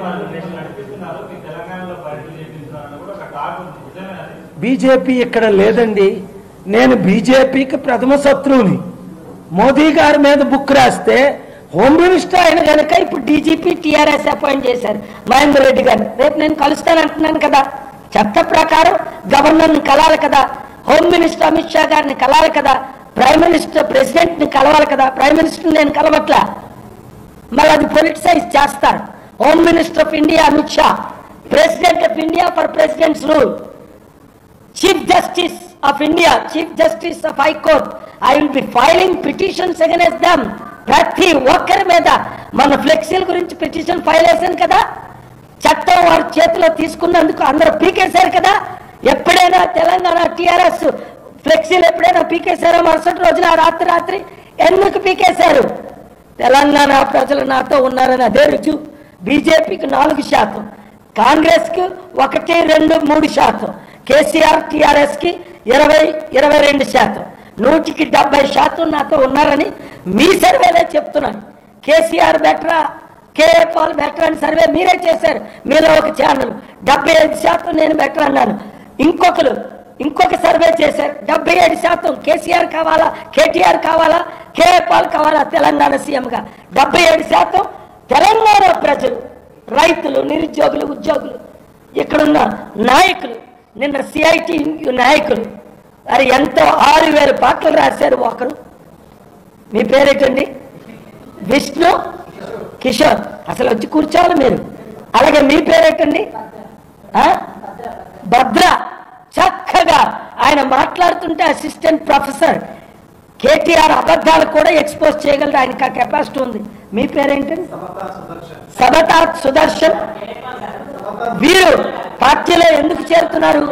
నేను నడిపిస్తున్నారు మీ తెలంగాణలో పర్యటన చేపిస్తున్నారు కూడా ఒక టాక్ ఉంది నిజమే అది బీజేపీ ఇక్కడ లేదండి నేను బీజేపీకి ప్రథమ శత్రువుని మోదీ గారి మీద బుక్ రాస్తే హోమ్ మినిస్టర్ ఆయన కనుక ఇప్పుడు డీజీపీ టీఆర్ఎస్ అపాయింట్ చేశారు మహేందర్ రెడ్డి గారిని రేపు నేను కలుస్తాను అంటున్నాను కదా చట్ట ప్రకారం గవర్నర్ని కలాలి కదా హోమ్ మినిస్టర్ అమిత్ షా గారిని కలాలి కదా ప్రైమ్ మినిస్టర్ ప్రెసిడెంట్ ని కలవాలి కదా ప్రైమ్ మినిస్టర్ నేను కలవట్లా మళ్ళీ అది పొలిటిసైజ్ చేస్తారు home minister of India Amit Shah president of India for president's rule chief justice of India chief justice of high court I will be filing petitions against them ప్రతి ఒక్కరి మీద మన ఫ్లెక్సీల గురించి పిటిషన్ ఫైల్ చేశాను కదా చట్టం వారి చేతిలో తీసుకున్నందుకు అందరూ పీకేశారు కదా ఎప్పుడైనా తెలంగాణ టిఆర్ఎస్ ఫ్లెక్సీలు ఎప్పుడైనా పీకేశారో మరుసటి రోజున రాత్రి రాత్రి ఎందుకు పీకేశారు తెలంగాణ ప్రజలు నాతో ఉన్నారని అదే రుజు బీజేపీకి నాలుగు శాతం కాంగ్రెస్ కి ఒకటి రెండు మూడు శాతం కేసీఆర్ టిఆర్ఎస్ కి ఇరవై ఇరవై రెండు శాతం నూటికి డెబ్బై శాతం నాతో ఉన్నారని మీ సర్వేలే చెప్తున్నాను కేసీఆర్ బెటరా కేఏ పాల్ బెటర్ అని సర్వే మీరే చేశారు మీలో ఒక ఛానల్ డెబ్బై ఐదు శాతం నేను బెటర్ అన్నాను ఇంకొకరు ఇంకొక సర్వే చేశారు డెబ్బై ఏడు శాతం కేసీఆర్ కావాలా కేటీఆర్ కావాలా కేఏ పాల్ కావాలా తెలంగాణ సీఎంగా డెబ్బై ఏడు శాతం తెలంగాణ ప్రజలు రైతులు నిరుద్యోగులు ఉద్యోగులు ఇక్కడున్న నాయకులు నిన్న సిఐటి నాయకులు మరి ఎంతో ఆరు వేల పాటలు రాశారు ఒకరు మీ పేరేటండి విష్ణు కిషోర్ అసలు వచ్చి కూర్చోవాలి మీరు అలాగే మీ పేరేటండి ఆ? భద్ర చక్కగా ఆయన మాట్లాడుతుంటే అసిస్టెంట్ ప్రొఫెసర్ కేటీఆర్ అబద్ధాలు కూడా ఎక్స్పోజ్ చేయగలరు ఆయనకి ఆ కెపాసిటీ ఉంది మీ పేరేంటండి సబతా సుదర్శన్ వీరు పార్టీలో ఎందుకు చేరుతున్నారు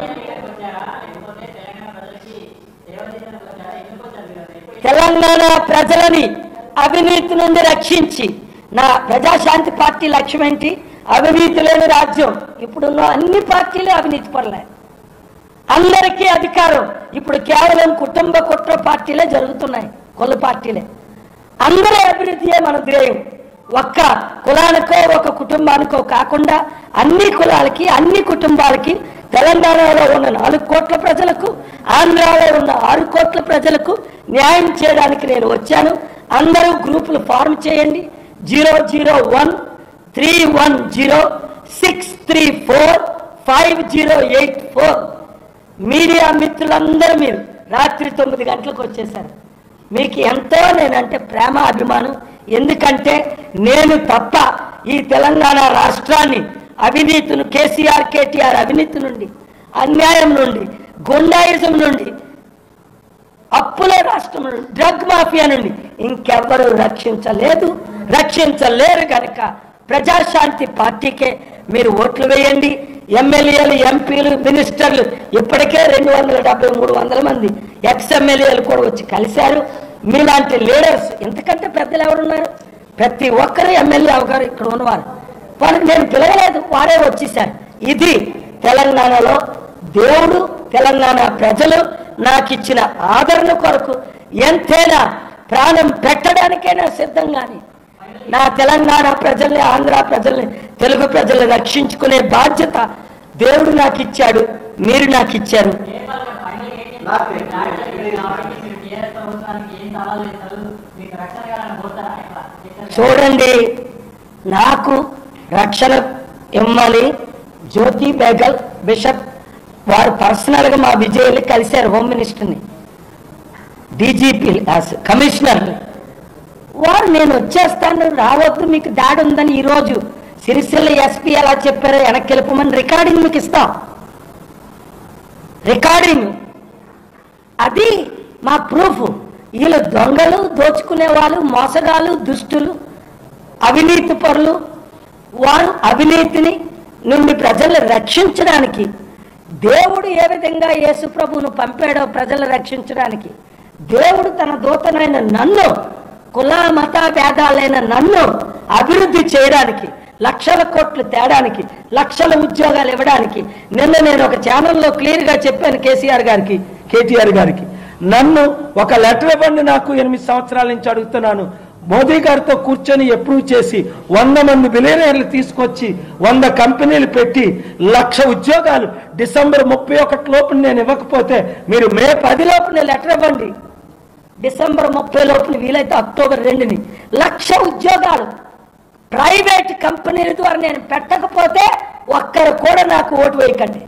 తెలంగాణ ప్రజలని అవినీతి నుండి రక్షించి నా ప్రజాశాంతి పార్టీ లక్ష్యం ఏంటి అవినీతి లేని రాజ్యం ఇప్పుడున్న అన్ని పార్టీలు అవినీతి పడలే అందరికీ అధికారం ఇప్పుడు కేవలం కుటుంబ కుట్ర పార్టీలే జరుగుతున్నాయి కుల పార్టీలే అందరి అభివృద్ధియే మన ధ్యేయం ఒక్క కులానికో ఒక కుటుంబానికో కాకుండా అన్ని కులాలకి అన్ని కుటుంబాలకి తెలంగాణలో ఉన్న నాలుగు కోట్ల ప్రజలకు ఆంధ్రాలో ఉన్న ఆరు కోట్ల ప్రజలకు న్యాయం చేయడానికి నేను వచ్చాను అందరూ గ్రూపులు ఫార్మ్ చేయండి zero zero one three one zero six three four five zero eight four media మిత్రులందరూ మీరు రాత్రి తొమ్మిది గంటలకు వచ్చేసారు మీకు ఎంతో నేనంటే ప్రేమ అభిమానం ఎందుకంటే నేను తప్ప ఈ తెలంగాణ రాష్ట్రాన్ని అవినీతిను కేసీఆర్ కేటీఆర్ అవినీతి నుండి అన్యాయం నుండి గుండాయిజం నుండి అప్పుల రాష్ట్రం నుండి డ్రగ్ మాఫియా నుండి ఇంకెవ్వరూ రక్షించలేదు రక్షించలేరు కనుక ప్రజాశాంతి పార్టీకే మీరు ఓట్లు వేయండి ఎమ్మెల్యేలు ఎంపీలు మినిస్టర్లు ఇప్పటికే రెండు వందల డెబ్బై మూడు వందల మంది ఎక్స్ ఎమ్మెల్యేలు కూడా వచ్చి కలిశారు మీలాంటి లీడర్స్ ఎంతకంటే పెద్దలు ఎవరున్నారు ప్రతి ఒక్కరు ఎమ్మెల్యే అవగారు ఇక్కడ ఉన్నవారు వాళ్ళకి నేను పిలవలేదు వారే వచ్చేసారు ఇది తెలంగాణలో దేవుడు తెలంగాణ ప్రజలు నాకు ఇచ్చిన ఆదరణ కొరకు ఎంతైనా ప్రాణం పెట్టడానికైనా సిద్ధంగాని నా తెలంగాణ ప్రజల్ని ఆంధ్ర ప్రజల్ని తెలుగు ప్రజల్ని రక్షించుకునే బాధ్యత దేవుడు నాకు ఇచ్చాడు మీరు నాకు ఇచ్చారు చూడండి నాకు రక్షణ ఇమ్మని జ్యోతి బేగల్ బిషప్ వారు పర్సనల్గా మా విజయల్ని కలిశారు హోమ్ మినిస్టర్ని డీజీపీ కమిషనర్ వారు నేను వచ్చేస్తాను రావద్దు మీకు దాడి ఉందని ఈరోజు సిరిసిల్ల ఎస్పీ ఎలా చెప్పారో వెనక్కి వెళ్ళిపోమని రికార్డింగ్ మీకు ఇస్తాం రికార్డింగ్ అది మా ప్రూఫ్ వీళ్ళు దొంగలు దోచుకునే వాళ్ళు మోసగాళ్ళు దుష్టులు అవినీతి పరులు వారు అవినీతిని నుండి ప్రజలను రక్షించడానికి దేవుడు ఏ విధంగా యేసు ప్రభువును పంపాడో ప్రజలను రక్షించడానికి దేవుడు తన దూతనైన నన్ను కుల మత భేదాలైన నన్ను అభివృద్ధి చేయడానికి లక్షల కోట్లు తేడానికి లక్షల ఉద్యోగాలు ఇవ్వడానికి నిన్న నేను ఒక ఛానల్లో క్లియర్గా చెప్పాను కేసీఆర్ గారికి కేటీఆర్ గారికి నన్ను ఒక లెటర్ ఇవ్వండి నాకు ఎనిమిది సంవత్సరాల నుంచి అడుగుతున్నాను మోదీ గారితో కూర్చొని అప్రూవ్ చేసి వంద మంది బిలియనీర్లు తీసుకొచ్చి వంద కంపెనీలు పెట్టి లక్ష ఉద్యోగాలు డిసెంబర్ ముప్పై ఒకటి లోపు నేను ఇవ్వకపోతే మీరు మే పది లోపు లెటర్ ఇవ్వండి డిసెంబర్ ముప్పై లోపల వీలైతే అక్టోబర్ రెండుని లక్ష ఉద్యోగాలు ప్రైవేట్ కంపెనీల ద్వారా నేను పెట్టకపోతే ఒక్కరు కూడా నాకు ఓటు వేయకండి